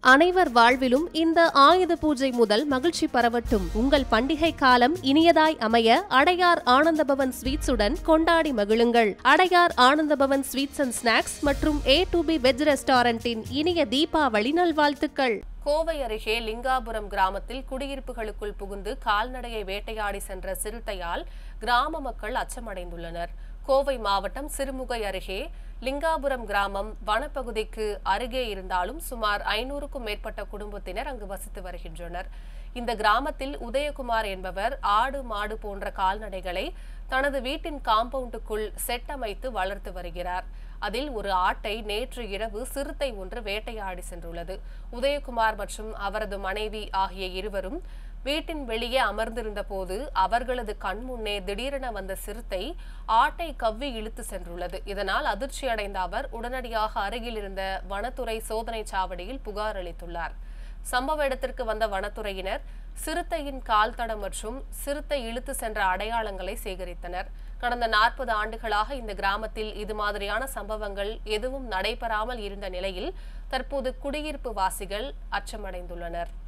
அனைவர் வாழ்விலும் இந்த ஆயுத பூஜை முதல் மகிழ்ச்சி பரவட்டும் உங்கள் பண்டிகை காலம் இனியதாய் அமைய அடையார் ஆனந்தபவன் ஸ்வீட்ஸுடன் கொண்டாடி மகிழுங்கள் Adyar Anandabhavan sweets and snacks மற்றும் ஏ டு பி வெஜ் ரெஸ்டாரண்டின் இனிய தீபாவளி நல்வாழ்த்துக்கள் கோவை அருகே லிங்காபுரம் கிராமத்தில் குடியிருப்புகளுக்குள் புகுந்து கால்நடையை வேட்டையாடி சென்ற சிறுத்தையால் கிராம மக்கள் அச்சமடைந்துள்ளனர் கோவை மாவட்டம் சிறுமுகை அருகே லிங்காபுரம் கிராமம் வனப்பகுதிக்கு அருகே இருந்தாலும் சுமார் ஐநூறுக்கும் மேற்பட்ட குடும்பத்தினர் அங்கு வசித்து வருகின்றனர் இந்த கிராமத்தில் உதயகுமார் என்பவர் ஆடு மாடு போன்ற கால்நடைகளை தனது வீட்டின் காம்பவுண்டுக்குள் செட் அமைத்து வளர்த்து வருகிறார் அதில் ஒரு ஆட்டை நேற்று இரவு சிறுத்தை ஒன்று வேட்டையாடி சென்றுள்ளது உதயகுமார் மற்றும் அவரது மனைவி ஆகிய இருவரும் வீட்டின் வெளியே அமர்ந்திருந்த போது அவர்களது கண் முன்னே திடீரென வந்த சிறுத்தை ஆட்டை கவ்வி இழுத்து சென்றுள்ளது இதனால் அதிர்ச்சி அடைந்த அவர் உடனடியாக அருகில் இருந்த வனத்துறை சோதனை சாவடியில் புகார் அளித்துள்ளார் சம்பவ இடத்திற்கு வந்த வனத்துறையினர் சிறுத்தையின் கால் தடம் மற்றும் சிறுத்தை இழுத்து சென்ற அடையாளங்களை சேகரித்தனர் கடந்த நாற்பது ஆண்டுகளாக இந்த கிராமத்தில் இது மாதிரியான சம்பவங்கள் எதுவும் நடைபெறாமல் இருந்த நிலையில் தற்போது குடியிருப்பு வாசிகள் அச்சமடைந்துள்ளனர்